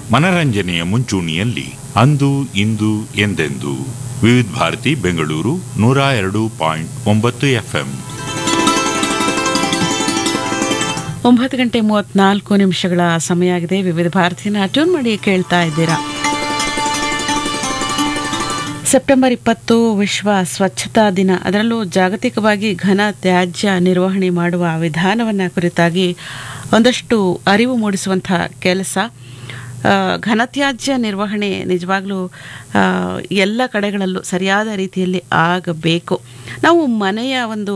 ಮನರಂಜನೆಯ ಮುಂಚೂಣಿಯಲ್ಲಿ ಅಂದು ಇಂದು ಎಂದೆಂದು ವಿವಿಧ ಭಾರತಿ ಬೆಂಗಳೂರು ನೂರ ಎರಡು ಪಾಯಿಂಟ್ ಒಂಬತ್ತು ಎಫ್ಎಂ ಒಂಬತ್ತು ಗಂಟೆ ಮೂವತ್ನಾಲ್ಕು ನಿಮಿಷಗಳ ಸಮಯ ಆಗಿದೆ ವಿವಿಧ ಭಾರತೀಯನ ಟ್ಯೂನ್ ಮಾಡಿ ಕೇಳ್ತಾ ಇದ್ದೀರಾ ಸೆಪ್ಟೆಂಬರ್ ಇಪ್ಪತ್ತು ವಿಶ್ವ ಸ್ವಚ್ಛತಾ ದಿನ ಅದರಲ್ಲೂ ಜಾಗತಿಕವಾಗಿ ಘನ ತ್ಯಾಜ್ಯ ನಿರ್ವಹಣೆ ಮಾಡುವ ವಿಧಾನವನ್ನು ಕುರಿತಾಗಿ ಒಂದಷ್ಟು ಅರಿವು ಮೂಡಿಸುವಂಥ ಕೆಲಸ ಆ, ಘನತ್ಯಾಜ್ಯ ನಿರ್ವಹಣೆ ನಿಜವಾಗ್ಲೂ ಆ, ಎಲ್ಲ ಕಡೆಗಳಲ್ಲೂ ಸರಿಯಾದ ರೀತಿಯಲ್ಲಿ ಆಗಬೇಕು ನಾವು ಮನೆಯ ಒಂದು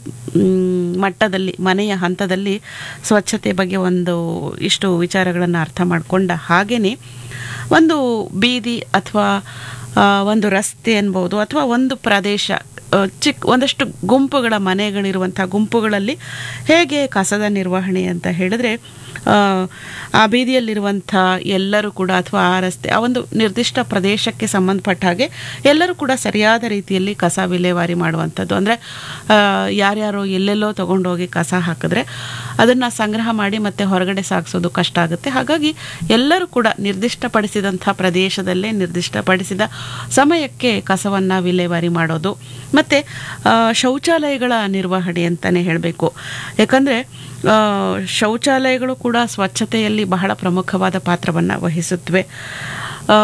ಮ್, ಮಟ್ಟದಲ್ಲಿ ಮನೆಯ ಹಂತದಲ್ಲಿ ಸ್ವಚ್ಛತೆ ಬಗ್ಗೆ ಒಂದು ಇಷ್ಟು ವಿಚಾರಗಳನ್ನು ಅರ್ಥ ಮಾಡಿಕೊಂಡ ಹಾಗೆಯೇ ಒಂದು ಬೀದಿ ಅಥವಾ ಆ, ಒಂದು ರಸ್ತೆ ಅನ್ಬೋದು ಅಥವಾ ಒಂದು ಪ್ರದೇಶ ಆ, ಚಿಕ್ಕ ಒಂದಷ್ಟು ಗುಂಪುಗಳ ಮನೆಗಳಿರುವಂಥ ಗುಂಪುಗಳಲ್ಲಿ ಹೇಗೆ ಕಸದ ನಿರ್ವಹಣೆ ಅಂತ ಹೇಳಿದ್ರೆ ಆ, ಆ ಬೀದಿಯಲ್ಲಿರುವಂಥ ಎಲ್ಲರೂ ಕೂಡ ಅಥವಾ ಆ ರಸ್ತೆ ಆ ಒಂದು ನಿರ್ದಿಷ್ಟ ಪ್ರದೇಶಕ್ಕೆ ಸಂಬಂಧಪಟ್ಟ ಹಾಗೆ ಎಲ್ಲರೂ ಕೂಡ ಸರಿಯಾದ ರೀತಿಯಲ್ಲಿ ಕಸ ವಿಲೇವಾರಿ ಮಾಡುವಂಥದ್ದು ಅಂದರೆ ಯಾರ್ಯಾರೋ ಎಲ್ಲೆಲ್ಲೋ ತಗೊಂಡೋಗಿ ಕಸ ಹಾಕಿದ್ರೆ ಅದನ್ನು ಸಂಗ್ರಹ ಮಾಡಿ ಮತ್ತೆ ಹೊರಗಡೆ ಸಾಗಿಸೋದು ಕಷ್ಟ ಆಗುತ್ತೆ ಹಾಗಾಗಿ ಎಲ್ಲರೂ ಕೂಡ ನಿರ್ದಿಷ್ಟಪಡಿಸಿದಂಥ ಪ್ರದೇಶದಲ್ಲೇ ನಿರ್ದಿಷ್ಟಪಡಿಸಿದ ಸಮಯಕ್ಕೆ ಕಸವನ್ನು ವಿಲೇವಾರಿ ಮಾಡೋದು ಮತ್ತು ಶೌಚಾಲಯಗಳ ನಿರ್ವಹಣೆ ಅಂತಲೇ ಹೇಳಬೇಕು ಯಾಕಂದರೆ ಶೌಚಾಲಯಗಳು ಕೂಡ ಸ್ವಚ್ಛತೆಯಲ್ಲಿ ಬಹಳ ಪ್ರಮುಖವಾದ ಪಾತ್ರವನ್ನು ವಹಿಸುತ್ತವೆ ಆ,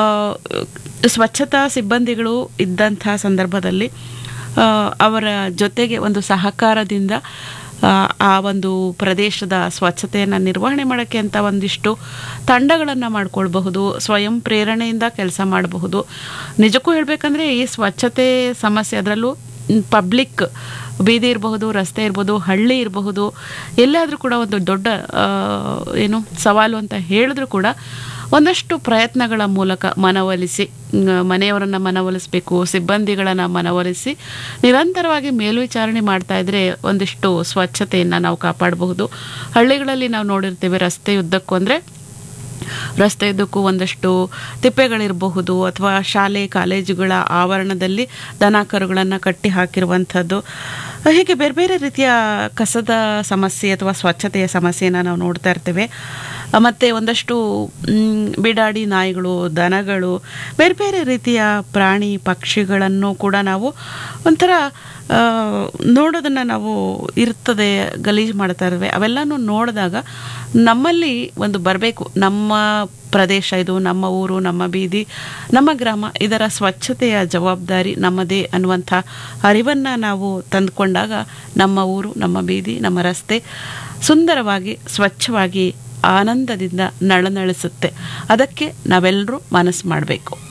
ಸ್ವಚ್ಛತಾ ಸಿಬ್ಬಂದಿಗಳು ಇದ್ದಂಥ ಸಂದರ್ಭದಲ್ಲಿ ಆ, ಅವರ ಜೊತೆಗೆ ಒಂದು ಸಹಕಾರದಿಂದ ಆ, ಆ ಒಂದು ಪ್ರದೇಶದ ಸ್ವಚ್ಛತೆಯನ್ನು ನಿರ್ವಹಣೆ ಮಾಡೋಕ್ಕೆ ಅಂತ ಒಂದಿಷ್ಟು ತಂಡಗಳನ್ನು ಮಾಡ್ಕೊಳ್ಬಹುದು ಸ್ವಯಂ ಪ್ರೇರಣೆಯಿಂದ ಕೆಲಸ ಮಾಡಬಹುದು ನಿಜಕ್ಕೂ ಹೇಳಬೇಕಂದ್ರೆ ಈ ಸ್ವಚ್ಛತೆ ಸಮಸ್ಯೆ ಅದರಲ್ಲೂ ಪಬ್ಲಿಕ್ ಬೀದಿ ಇರಬಹುದು ರಸ್ತೆ ಇರಬಹುದು ಹಳ್ಳಿ ಇರಬಹುದು ಎಲ್ಲಾದರೂ ಕೂಡ ಒಂದು ದೊಡ್ಡ ಆ, ಏನು ಸವಾಲು ಅಂತ ಹೇಳಿದ್ರು ಕೂಡ ಒಂದಷ್ಟು ಪ್ರಯತ್ನಗಳ ಮೂಲಕ ಮನವೊಲಿಸಿ ಮ್, ಮನೆಯವರನ್ನು ಮನವೊಲಿಸಬೇಕು ಸಿಬ್ಬಂದಿಗಳನ್ನು ಮನವೊಲಿಸಿ ನಿರಂತರವಾಗಿ ಮೇಲ್ವಿಚಾರಣೆ ಮಾಡ್ತಾ ಇದ್ರೆ ಒಂದಿಷ್ಟು ಸ್ವಚ್ಛತೆಯನ್ನು ನಾವು ಕಾಪಾಡಬಹುದು ಹಳ್ಳಿಗಳಲ್ಲಿ ನಾವು ನೋಡಿರ್ತೇವೆ ರಸ್ತೆಯುದ್ದಕ್ಕೂ ಅಂದರೆ ರಸ್ತೆಯುದ್ದಕ್ಕೂ ಒಂದಷ್ಟು ತಿಪ್ಪೆಗಳಿರಬಹುದು ಅಥವಾ ಶಾಲೆ ಕಾಲೇಜುಗಳ ಆವರಣದಲ್ಲಿ ದನ ಕರುಗಳನ್ನು ಕಟ್ಟಿ ಹಾಕಿರುವಂಥದ್ದು ಹೀಗೆ ಬೇರೆ ಬೇರೆ ರೀತಿಯ ಕಸದ ಸಮಸ್ಯೆ ಅಥವಾ ಸ್ವಚ್ಛತೆಯ ಸಮಸ್ಯೆಯನ್ನು ನಾವು ನೋಡ್ತಾ ಇರ್ತೇವೆ ಮತ್ತು ಒಂದಷ್ಟು ಮ್, ಬಿಡಾಡಿ ನಾಯಿಗಳು ದನಗಳು ಬೇರೆ ಬೇರೆ ರೀತಿಯ ಪ್ರಾಣಿ ಪಕ್ಷಿಗಳನ್ನು ಕೂಡ ನಾವು ಒಂಥರ ಆ, ನೋಡೋದನ್ನು ನಾವು ಇರ್ತದೆ ಗಲೀಜು ಮಾಡ್ತಾ ಇರ್ತವೆ ಅವೆಲ್ಲನೂ ನೋಡಿದಾಗ ನಮ್ಮಲ್ಲಿ ಒಂದು ಬರಬೇಕು ನಮ್ಮ ಪ್ರದೇಶ ಇದು ನಮ್ಮ ಊರು ನಮ್ಮ ಬೀದಿ ನಮ್ಮ ಗ್ರಾಮ ಇದರ ಸ್ವಚ್ಛತೆಯ ಜವಾಬ್ದಾರಿ ನಮ್ಮದೇ ಅನ್ನುವಂಥ ಅರಿವನ್ನು ನಾವು ತಂದುಕೊಂಡಾಗ ನಮ್ಮ ಊರು ನಮ್ಮ ಬೀದಿ ನಮ್ಮ ರಸ್ತೆ ಸುಂದರವಾಗಿ ಸ್ವಚ್ಛವಾಗಿ ಆನಂದದಿಂದ ನಳನಳಿಸುತ್ತೆ ಅದಕ್ಕೆ ನಾವೆಲ್ಲರೂ ಮನಸ್ಸು ಮಾಡಬೇಕು